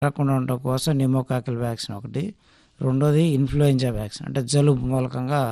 రాకుండా ఉండడం కోసం నిమోకాకల్ వ్యాక్సిన్ ఒకటి రెండోది ఇన్ఫ్లుయెంజా వ్యాక్సిన్ అంటే జలుబు మూలకంగా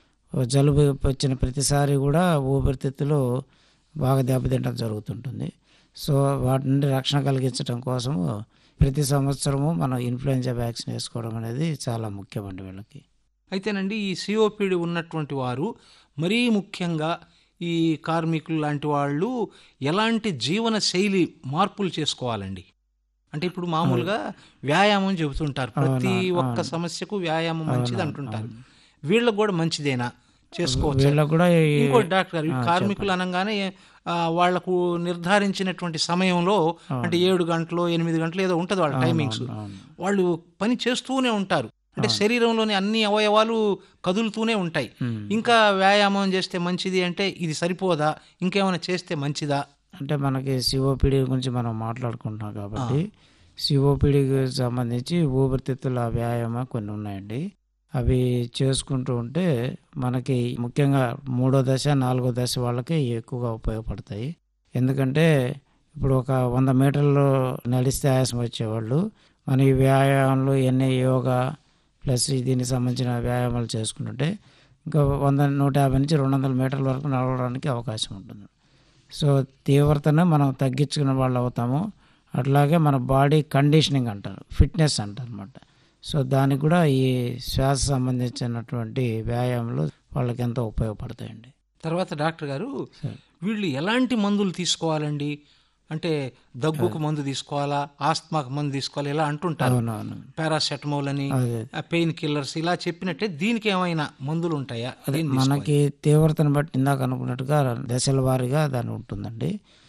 జలుబు వచ్చిన ప్రతిసారి కూడా ఊపిరితిత్తులు బాగా దెబ్బతింటం జరుగుతుంటుంది సో వాటి నుండి రక్షణ కలిగించడం కోసము ప్రతి సంవత్సరము మనం ఇన్ఫ్లుయెంజా వ్యాక్సిన్ వేసుకోవడం అనేది చాలా ముఖ్యమండి వీళ్ళకి అయితేనండి ఈ సిఓపిడి ఉన్నటువంటి వారు మరీ ముఖ్యంగా ఈ కార్మికులు లాంటి వాళ్ళు ఎలాంటి జీవన శైలి మార్పులు చేసుకోవాలండి అంటే ఇప్పుడు మామూలుగా వ్యాయామం చెబుతుంటారు ప్రతి అవును, ఒక్క అవును. సమస్యకు వ్యాయామం మంచిది అవును, అంటుంటారు వీళ్ళకు కూడా మంచిదేనా చేసుకోవచ్చు వీళ్ళకి కూడా ఈ- ఇంకోటి డాక్టర్ గారు ఈ ఆ, కార్మికులు అనగానే ఆ, వాళ్లకు నిర్ధారించినటువంటి సమయంలో అంటే ఏడు గంటలు ఎనిమిది గంటలు ఏదో ఉంటుంది వాళ్ళ టైమింగ్స్ అవును, అవును. వాళ్ళు పని చేస్తూనే ఉంటారు అంటే శరీరంలోని అన్ని అవయవాలు కదులుతూనే ఉంటాయి ఉమ్. ఇంకా వ్యాయామం చేస్తే మంచిది అంటే ఇది సరిపోదా ఇంకేమైనా చేస్తే మంచిదా అంటే మనకి సిఓపిడి గురించి మనం మాట్లాడుకుంటున్నాం కాబట్టి సిఓపిడికి సంబంధించి ఊపిరితిత్తుల వ్యాయామం కొన్ని ఉన్నాయండి అవి చేసుకుంటూ ఉంటే మనకి ముఖ్యంగా మూడో దశ నాలుగో దశ వాళ్ళకి ఎక్కువగా ఉపయోగపడతాయి ఎందుకంటే ఇప్పుడు ఒక వంద మీటర్లు నడిస్తే ఆయాసం వచ్చేవాళ్ళు మన ఈ వ్యాయామాలు ఎన్ని యోగా ప్లస్ దీనికి సంబంధించిన వ్యాయామాలు చేసుకుంటుంటే ఇంకా వంద నూట యాభై నుంచి రెండు వందల మీటర్ల వరకు నడవడానికి అవకాశం ఉంటుంది సో తీవ్రతను మనం తగ్గించుకునే వాళ్ళు అవుతాము అట్లాగే మన బాడీ కండిషనింగ్ అంటారు ఫిట్నెస్ అంటారు అనమాట సో దానికి కూడా ఈ శ్వాస సంబంధించినటువంటి వ్యాయామాలు వాళ్ళకి ఎంతో ఉపయోగపడతాయండి తర్వాత డాక్టర్ గారు సరే. వీళ్ళు ఎలాంటి మందులు తీసుకోవాలండి అంటే దగ్గుకు మందు తీసుకోవాలా ఆస్తమాకు మందు తీసుకోవాలి ఇలా అంటుంటారు అవునవును పారాసెటమాల్ అని అదే పెయిన్ కిల్లర్స్ ఇలా చెప్పినట్టే దీనికి ఏమైనా మందులు ఉంటాయా అదే దీన్ని తీసుకోవాలి. మనకి తీవ్రతను బట్టి ఇందాక అనుకున్నట్టుగా దశల వారీగా దాని ఉంటుందండి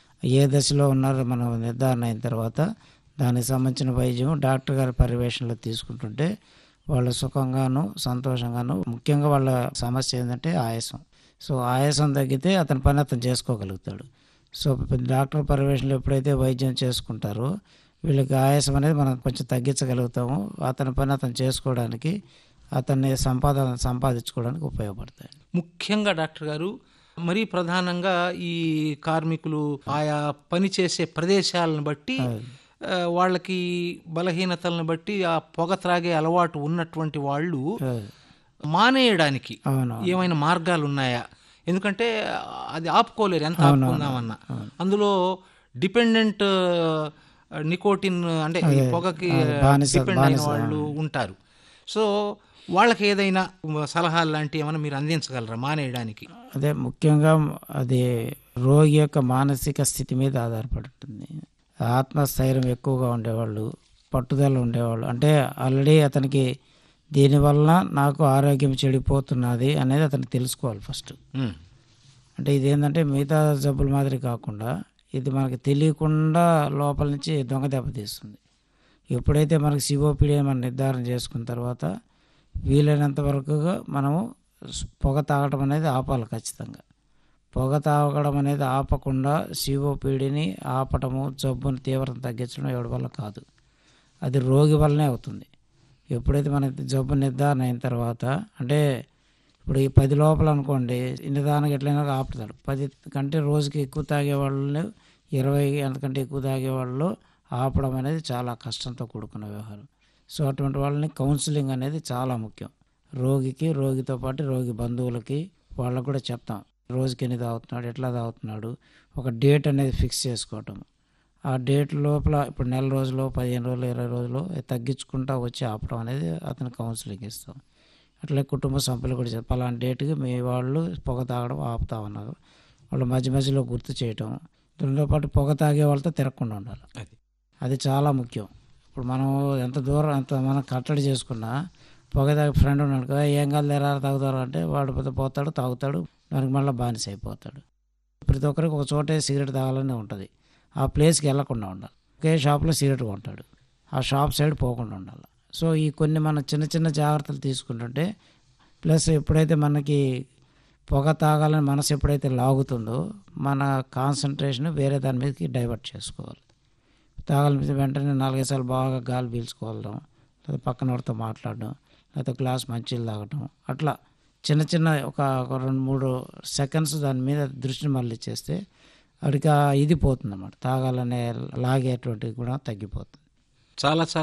ఏ దశలో ఉన్నారో మనం నిర్ధారణ అయిన తర్వాత దానికి సంబంధించిన వైద్యం డాక్టర్ గారి పర్యవేక్షణలో తీసుకుంటుంటే వాళ్ళు సుఖంగాను సంతోషంగాను ముఖ్యంగా వాళ్ళ సమస్య ఏంటంటే ఆయాసం సో ఆయాసం తగ్గితే అతని పని అతను చేసుకోగలుగుతాడు సో డాక్టర్ పర్యవేక్షణలో ఎప్పుడైతే వైద్యం చేసుకుంటారో వీళ్ళకి ఆయాసం అనేది మనం కొంచెం తగ్గించగలుగుతాము అతని పని అతను చేసుకోవడానికి అతన్ని సంపాదన సంపాదించుకోవడానికి ఉపయోగపడతాయి ముఖ్యంగా డాక్టర్ గారు మరీ ప్రధానంగా ఈ కార్మికులు ఆయా పని చేసే ప్రదేశాలను బట్టి ఆ, వాళ్ళకి బలహీనతలను బట్టి ఆ పొగ త్రాగే అలవాటు ఉన్నటువంటి వాళ్ళు మానేయడానికి అవును ఏమైనా మార్గాలు ఉన్నాయా ఎందుకంటే అది ఆపుకోలేరు ఎంత ఆపుకుందామన్నా అందులో డిపెండెంట్ నికోటిన్ అంటే ఈ పొగకి బానిస- డిపెండ్ అయిన బానిస, వాళ్ళు ఉంటారు సో వాళ్ళకి ఏదైనా సలహాలు లాంటివి ఏమైనా మీరు అందించగలరా మానేయడానికి అదే ముఖ్యంగా అది రోగి యొక్క మానసిక స్థితి మీద ఆధారపడి ఉంటుంది ఆత్మస్థైర్యం ఎక్కువగా ఉండేవాళ్ళు పట్టుదల ఉండేవాళ్ళు అంటే ఆల్రెడీ అతనికి దీనివల్ల నాకు ఆరోగ్యం చెడిపోతున్నది అనేది అతనికి తెలుసుకోవాలి ఫస్ట్ ఉమ్. అంటే ఇదేంటంటే మిగతా జబ్బుల మాదిరి కాకుండా ఇది మనకి తెలియకుండా లోపల నుంచి దొంగ దెబ్బ తీస్తుంది ఎప్పుడైతే మనకి సిఓపిడి మనం నిర్ధారణ చేసుకున్న తర్వాత వీలైనంత వరకుగా మనము స్- పొగ తాగడం అనేది ఆపాలి ఖచ్చితంగా పొగ తాగడం అనేది ఆపకుండా సిఓపిడిని ఆపటము జబ్బుని తీవ్రత తగ్గించడం ఎవరి వల్ల కాదు అది రోగి వల్లనే అవుతుంది ఎప్పుడైతే మనకి జబ్బు నిర్ధారణ అయిన తర్వాత అంటే ఇప్పుడు ఈ పది లోపల అనుకోండి నిదానంగా ఎట్లయినా ఆపుతాడు పది కంటే రోజుకి ఎక్కువ తాగే వాళ్ళు ఇరవై అంతకంటే ఎక్కువ తాగే వాళ్ళు ఆపడం అనేది చాలా కష్టంతో కూడుకున్న వ్యవహారం సో అటువంటి వాళ్ళని కౌన్సిలింగ్ అనేది చాలా ముఖ్యం రోగికి రోగితో పాటు రోగి బంధువులకి వాళ్ళకు కూడా చెప్తాం రోజుకి ఎన్ని తాగుతున్నాడు ఎట్లా తాగుతున్నాడు ఒక డేట్ అనేది ఫిక్స్ చేసుకోవటం ఆ డేట్ లోపల ఇప్పుడు నెల రోజులు పదిహేను రోజులు ఇరవై రోజులు తగ్గించుకుంటా వచ్చి ఆపడం అనేది అతను కౌన్సిలింగ్ ఇస్తాం అట్లే కుటుంబ సభ్యులు కూడా చెప్తాం పలానా డేట్కి మీ వాళ్ళు పొగ తాగడం ఆపుతా ఉన్నారు వాళ్ళు మధ్య మధ్యలో గుర్తు చేయటం దీనితో పాటు పొగ తాగే వాళ్ళతో తిరగకుండా ఉండాలి అది అది చాలా ముఖ్యం ఇప్పుడు మనం ఎంత దూరం ఎంత మనం కట్టడి చేసుకున్నా పొగ తాగే ఫ్రెండ్ ఉన్నాడు కదా ఏం కాదు లేరా తాగుతారు అంటే వాడు పోతే పోతాడు తాగుతాడు దానికి మళ్ళీ బానిస అయిపోతాడు ప్రతి ఒక్కరికి ఒక చోటే సిగరెట్ తాగాలని ఉంటుంది ఆ ప్లేస్కి వెళ్ళకుండా ఉండాలి ఒకే షాప్లో సిగరెట్ కొంటాడు ఆ షాప్ సైడ్ పోకుండా ఉండాలి సో ఈ కొన్ని మన చిన్న చిన్న జాగ్రత్తలు తీసుకుంటుంటే ప్లస్ ఎప్పుడైతే మనకి పొగ తాగాలని మనసు ఎప్పుడైతే లాగుతుందో మన కాన్సన్ట్రేషన్ వేరే దాని మీదకి డైవర్ట్ చేసుకోవాలి తాగాలి వెంటనే నాలుగైదు సార్లు బాగా గాలి పీల్చుకోవడం లేదా పక్కన వాడితో మాట్లాడడం లేకపోతే గ్లాస్ మంచిలు తాగడం అట్లా చిన్న చిన్న ఒక ఒక రెండు మూడు సెకండ్స్ దాని మీద దృష్టిని మళ్ళీ చేస్తే వాడికి ఆ ఇది పోతుంది అన్నమాట తాగాలనే లాగేటువంటి కూడా తగ్గిపోతుంది చాలా చాలా